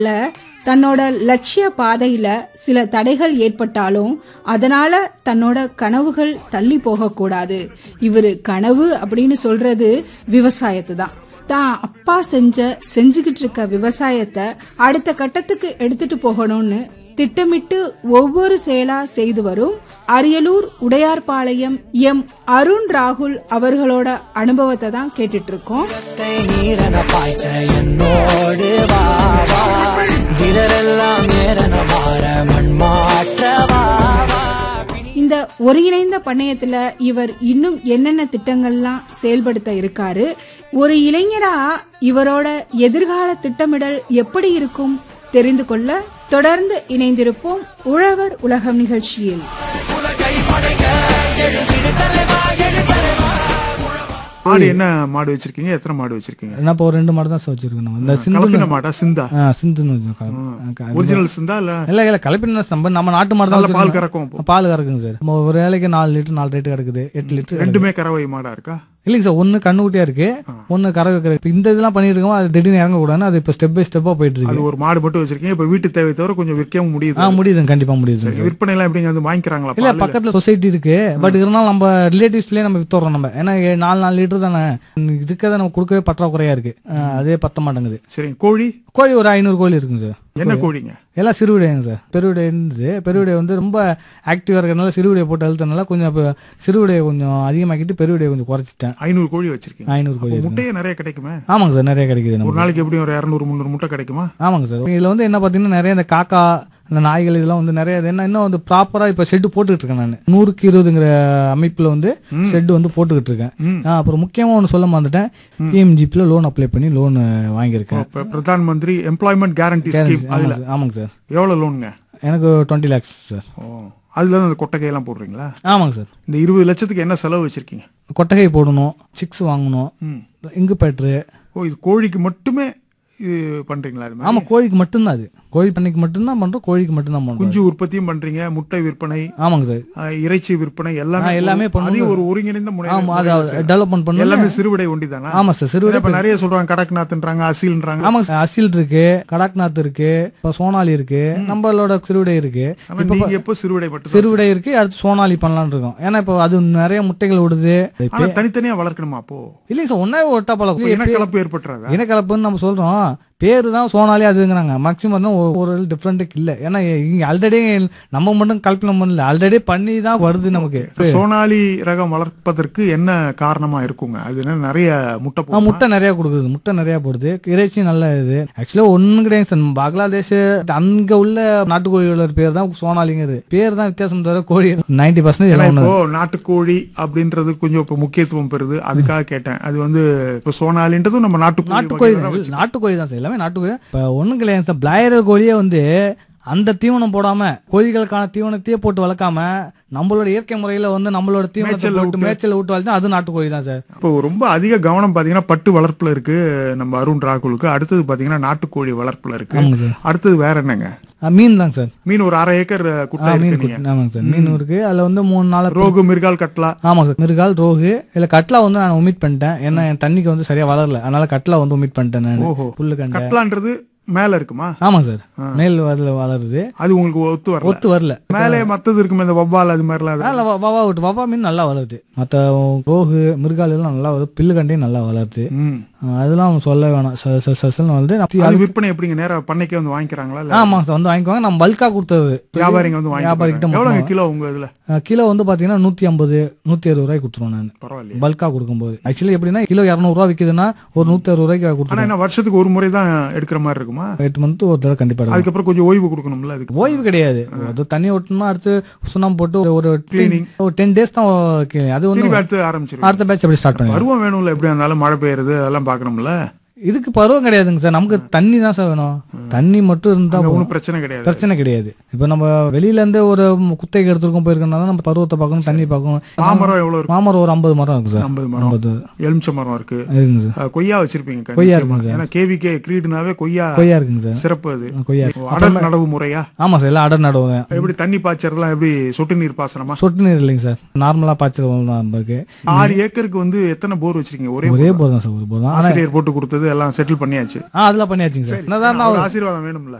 ல தன்னோட லட்சிய பாதையில சில தடைகள் ஏற்பட்டாலும் அதனால தன்னோட கனவுகள் தள்ளி போகக்கூடாது இவரு கனவு அப்படின்னு சொல்றது விவசாயத்தை தான் தான் அப்பா செஞ்ச செஞ்சுக்கிட்டு இருக்க விவசாயத்தை அடுத்த கட்டத்துக்கு எடுத்துட்டு போகணும்னு திட்டமிட்டு ஒவ்வொரு செயலா செய்து வரும் அரியலூர் உடையார்பாளையம் எம் அருண் ராகுல் அவர்களோட அனுபவத்தை தான் கேட்டுட்டு இருக்கோம் கை நீரன பாய்ச்ச என்னோடு வா வா. திரரெல்லாம் நேரன மாற மண் மாற்ற வா வா. இந்த ஒருங்கிணைந்த பண்ணையத்துல இவர் இன்னும் என்னென்ன திட்டங்கள்லாம் செயல்படுத்த இருக்காரு ஒரு இளைஞரா இவரோட எதிர்கால திட்டமிடல் எப்படி இருக்கும் தெரிந்து கொள்ள தொடர்ந்து இணைந்திருப்போம் உழவர் உலகம் நிகழ்ச்சியில் மாடு என்ன மாடு வச்சிருக்கீங்க எத்தனை மாடு வச்சிருக்கீங்க என்ன இப்போ ஒரு ரெண்டு மாடு தான் சார் வச்சிருக்கோம் நம்ம இந்த சிந்து கலப்பின மாடா சிந்தா ஆ, சிந்துன்னு வச்சிருக்கோம் ஒரிஜினல் சிந்தா இல்ல இல்ல இல்ல கலப்பின நம்ம நம்ம நாட்டு மாடு தான் நல்ல பால் வச்சிருக்கோம். கறக்கும் பால் கறக்குங்க சார் நம்ம ஒரு வேலைக்கு நாலு லிட்டர் நாலு லிட்டர் கிடக்குது எட்டு லிட்டர் ரெண்டுமே கறவை மாடா இருக்கா இல்லைங்க சார் ஒன்னு கண்ணுக்குட்டியா இருக்கு ஒன்னு கறவை கறக்கு இப்ப இந்த இதெல்லாம் பண்ணிட்டு இருக்கோம் அது திடீர்னு இறங்க கூடாது அது இப்ப ஸ்டெப் பை ஸ்டெப்பா போயிட்டு அது இருக்கு ஒரு மாடு மட்டும் வச்சிருக்கீங்க இப்ப வீட்டு தேவை தவிர கொஞ்சம் விற்கவும் ஆ முடியுது முடியுதுங்க கண்டிப்பா முடியுது சரி, விற்பனை எல்லாம் எப்படிங்க வந்து வாங்கிக்கிறாங்களா இல்ல பால்? பக்கத்துல சொசைட்டி இருக்கு பட் இருந்தாலும் நம்ம ரிலேட்டிவ்ஸ்லயே நம்ம வித்துறோம் நம்ம ஏன்னா ஏ- நாலு நாலு லிட்டர் தானே இருக்கிறத நம்ம கொடுக்கவே பற்றாக்குறையா இருக்கு ஆ, அதே பத்த மாட்டேங்குது சரிங்க கோழி கோழி ஒரு ஐநூறு கோழி இருக்குங்க சார் என்ன கோழிங்க எல்லாம் சிறுவிடைங்க சார் பெருவிடை இருந்தது பெருவிடை வந்து ரொம்ப ஆக்டிவா இருக்கிறதுனால சிறுவிடையை போட்டு அழுத்தனால கொஞ்சம் இப்போ சிறுவிடையை கொஞ்சம் அதிகமாக்கிட்டு பெருவிடையை கொஞ்சம் குறைச்சிட்டேன் ஐநூறு கோழி வச்சிருக்கீங்க ஐநூறு கோழி அப்போ இருக்கு. முட்டையே நிறைய கிடைக்குமே ஆமாங்க சார் நிறைய கிடைக்குது ஒரு நமக்கு நாளைக்கு எப்படியும் ஒரு இரநூறு முந்நூறு முட்டை கிடைக்குமா ஆமாங்க சார் இதுல வந்து என்ன பாத்தீங்கன்னா நிறைய இந்த காக்கா இந்த நாய்கள் இதெல்லாம் வந்து நிறைய இது என்ன இன்னும் வந்து ப்ராப்பரா இப்ப ஷெட் போட்டுக்கிட்டு இருக்கேன் நான் நூறுக்கு இருபதுங்கிற அமைப்புல வந்து ஷெட் வந்து போட்டுக்கிட்டு இருக்கேன் ம். ஆ, அப்புறம் முக்கியமா ஒன்று சொல்ல மறந்துட்டேன் பிஎம்ஜிபியில் லோன் அப்ளை பண்ணி லோன் வாங்கியிருக்கேன் இப்ப பிரதான் மந்திரி எம்ப்ளாய்மெண்ட் கேரண்டி ஸ்கீம் அதுல ஆமாங்க சார். ஆமாங்க சார் எவ்வளவு லோனுங்க எனக்கு டுவெண்ட்டி லேக்ஸ் சார் ஓ அதுல தான் அந்த கொட்டகையெல்லாம் போடுறீங்களா ஆமாங்க சார் இந்த இருபது லட்சத்துக்கு என்ன செலவு வச்சிருக்கீங்க கொட்டகை போடணும் சிக்ஸ் வாங்கணும் ம். இங்கு பேட்ரு ஓ இது கோழிக்கு மட்டுமே இது பண்றீங்களா இது மாதிரி ஆமா கோழிக்கு மட்டும்தான் அது கோழி பண்ணைக்கு மட்டும்தான் பண்றோம் கோழிக்கு மட்டும்தான் பண்றோம் குஞ்சு உற்பத்தியும் பண்றீங்க முட்டை விற்பனை ஆமாங்க சார் அஹ், இறைச்சி விற்பனை எல்லாமே ஆ, எல்லாமே ஒரு- பண்ணுங்க. அதையும் ஒரு ஒருங்கிணைந்த முறை ஆமா அதை டெவலப்மெண்ட் பண்ணணும் எல்லாமே சிறுவிடை ஒண்டிதானா ஆமா சார் சிறுவிடை இப்ப நிறைய சொல்றாங்க கடக்நாத்ன்றாங்க அசில்ன்றாங்க ஆமாங்க சார் அசில் இருக்கு கடக்நாத் இருக்கு இப்ப சோனாலி இருக்கு நம்மளோட சிறுவிடை இருக்கு ஆனா நீங்க எப்போ சிறுவிடை மட்டும் சிறுவிடை இருக்கு அடுத்து சோனாலி பண்ணலாம்னு இருக்கோம் ஏன்னா இப்ப அது நிறைய முட்டைகள் விடுது ஆனா தனித்தனியா வளர்க்கணுமா அப்போ இல்லைங்க சார் ஒன்னாவே ஒட்டா பழம் இனக்கலப்பு ஏற்பட்டுறாதா இனக்கலப்புன்னு நம்ம சொல்றோம் பேரு தான் சோனாலி அதுங்கிறாங்க மேக்ஸிமம் தான் ஒரு- ஒரு டிஃப்ரெண்ட் இல்ல ஏன்னா இங்க ஆல்ரெடி நம்ம மட்டும் கல்பனை பண்ணல ஆல்ரெடி பண்ணி தான் வருது நமக்கு சோனாலி ரகம் வளர்ப்பதற்கு என்ன காரணமா இருக்குங்க அது என்ன நிறைய முட்டை ஆ, போடுமா? முட்டை நிறைய கொடுக்குது முட்டை நிறைய போடுது இறைச்சி நல்ல இது ஆக்சுவலா ஒண்ணும் கிடையாது சார் பங்களாதேஷ் அங்க உள்ள நாட்டுக்கோழியோட பேர் தான் சோனாலிங்கிறது பேர் தான் வித்தியாசம் தவிர கோழி நைன்டி ஏன்னா பர்சன்டேஜ் இப்போ நாட்டுக்கோழி அப்படின்றது கொஞ்சம் இப்ப முக்கியத்துவம் பெறுது அதுக்காக கேட்டேன் அது வந்து இப்ப சோனாலின்றதும் நம்ம நாட்டுக்கோழி நாட்டுக்கோழி வகையில தான் தான் வச்சு- நாட்டுக்கோழி தான் சார் எல்லாமே நாட்டுக்கோழி இப்போ ஒண்ணும் கிடையாது சார் பிளாயர் கோழியே வந்து அந்த தீவனம் போடாம கோழிகளுக்கான தீவனத்தையே போட்டு வளர்க்காம நம்மளோட இயற்கை முறையில வந்து நம்மளோட தீவனத்தை மேய்ச்சல்ல போட்டு மேய்ச்சல் விட்டு வளர்த்தா அது நாட்டுக்கோழி தான் சார் இப்போ ரொம்ப அதிக கவனம் பாத்தீங்கன்னா பட்டு வளர்ப்புல இருக்கு நம்ம அருண் ராகுலுக்கு அடுத்தது பாத்தீங்கன்னா நாட்டுக்கோழி வளர்ப்புல இருக்கு ஆமாங்க சார் அடுத்தது வேற என்னங்க ஆ, மீன் தான் சார் மீன் ஒரு அரை ஏக்கர் ஆ, குட்டை மீன் இருக்கு நீங்க குட்டி- ஆமாங்க சார் மீன் இருக்கு அதுல வந்து மூணு நாள் ரோகு மிருகால் கட்லா ஆமாங்க சார் மிருகால் ரோகு இல்ல கட்லா வந்து நான் ஒமிட் பண்ணிட்டேன் ஏன்னா என் தண்ணிக்கு வந்து சரியா வளரல அதனால கட்லா வந்து ஒமிட் பண்ணிட்டேன் நான் ஓஹோ புல்லு கண்டை கட்லான்றது மேல இருக்குமா ஆமாங்க சார் மேல் அதுல வளருது அது உங்களுக்கு ஒத்து வரல ஒத்து வரல மேலே மத்தது இருக்குமே இந்த வவ்வால் அது மாதிரிலாம் அது- அதனால வ- வவா விட்டு வவா மீன் நல்லா வளருது மத்த ரோகு மிருகால் எல்லாம் நல்லா வருது பில்லு கண்டையும் நல்லா வளருது ம். அஹ் அதெல்லாம் சொல்ல வேணாம் ச- ச- சசல்னு வந்து நான் அது விற்பனை எப்படிங்க நேரா பண்ணைக்கே வந்து வாங்கிக்கிறாங்களா இல்ல ஆமாங்க சார் வந்து வாங்கிக்குவாங்க நம்ம பல்கா கொடுத்தது வியாபாரிங்க வந்து வியாபாரிகிட்ட வாங்கி எவ்வளவுங்க மட்டும் கிலோ உங்க இதுல அஹ் கிலோ வந்து பாத்தீங்கன்னா நூத்தி ஐம்பது நூத்தி அறுபது ரூபாய்க்கு கொடுத்துருவோம் நான் பரவாயில்லையே பல்கா கொடுக்கும்போது ஆக்சுவலி எப்படின்னா கிலோ இரநூறுவா விக்குதுன்னா ஒரு நூத்தி அறுபது ரூபாய்க்கு ஆனா கொடுத்துருவோம் என்ன வருஷத்துக்கு ஒரு முறை தான் எடுக்கிற மாதிரி இருக்குமா எட்டு மந்த் ஒரு தடவை கண்டிப்பா எடுக்கணும். அதுக்கப்புறம் கொஞ்சம் ஓய்வு கொடுக்கணும்ல அதுக்கு ஓய்வு கிடையாது அது தண்ணி ஓட்டணுமா அடுத்து சுண்ணாம்பு போட்டு ஒரு- ஒரு Cleaning. ஒரு டென் டேஸ் தான் okay. அது வந்து திருப்பி அடுத்து ஆரம்பிச்சிருவோம் அடுத்த பேட்ச் அப்படி ஸ்டார்ட் பண்ணி பருவம் வேணும்ல எப்படியா இருந்தாலும் மழை பெய்யறது அதெல்லாம் பாக்கணும்ல இதுக்கு பருவம் கிடையாதுங்க சார் நமக்கு தண்ணி தான் சார் வேணும் தண்ணி மட்டும் இருந்தா அங்க போதும். ஒன்றும் பிரச்சனை கிடையாது பிரச்சனை கிடையாது இப்ப நம்ம வெளியில இருந்து ஒரு குத்தகை எடுத்துருக்கோம் போயிருக்கோம்னா தான் நம்ம பருவத்தை பார்க்கணும் தண்ணி பார்க்கணும் மாமரம் எவ்வளவு இருக்கு மாமரம் ஒரு ஐம்பது மரம் இருக்கு சார் ஐம்பது மரம் ஐம்பது எலுமிச்சை மரம் இருக்கு இருக்குங்க சார் அஹ், கொய்யா வச்சிருப்பீங்க கொய்யா நிச்சயமா. இருக்குங்க சார். ஏன்னா கேவிகே கிரீடுனாவே கொய்யா கொய்யா இருக்குங்க சார் சிறப்பு அது கொய்யா அடர் நடவு முறையா ஆமா சார் எல்லாம் அடர் நடுவேன் எப்படி தண்ணி பாய்ச்சறதுலாம் எப்படி சொட்டு நீர் பாசனமா சொட்டு நீர் இல்லைங்க சார் நார்மலா பாய்ச்சல் நமக்கு ஆறு ஏக்கருக்கு வந்து எத்தனை போர் வச்சிருக்கீங்க ஒரே ஒரே போர் தான் சார் ஒரு போர் தான் ஆனா ஆசிரியர் போட்டு கொடுத்தது எல்லாம் செட்டில் பண்ணியாச்சு ஆ அதெல்லாம் பண்ணியாச்சுங்க சார் என்னதான் நான் அவர் ஆசீர்வாதம் வேணும்ல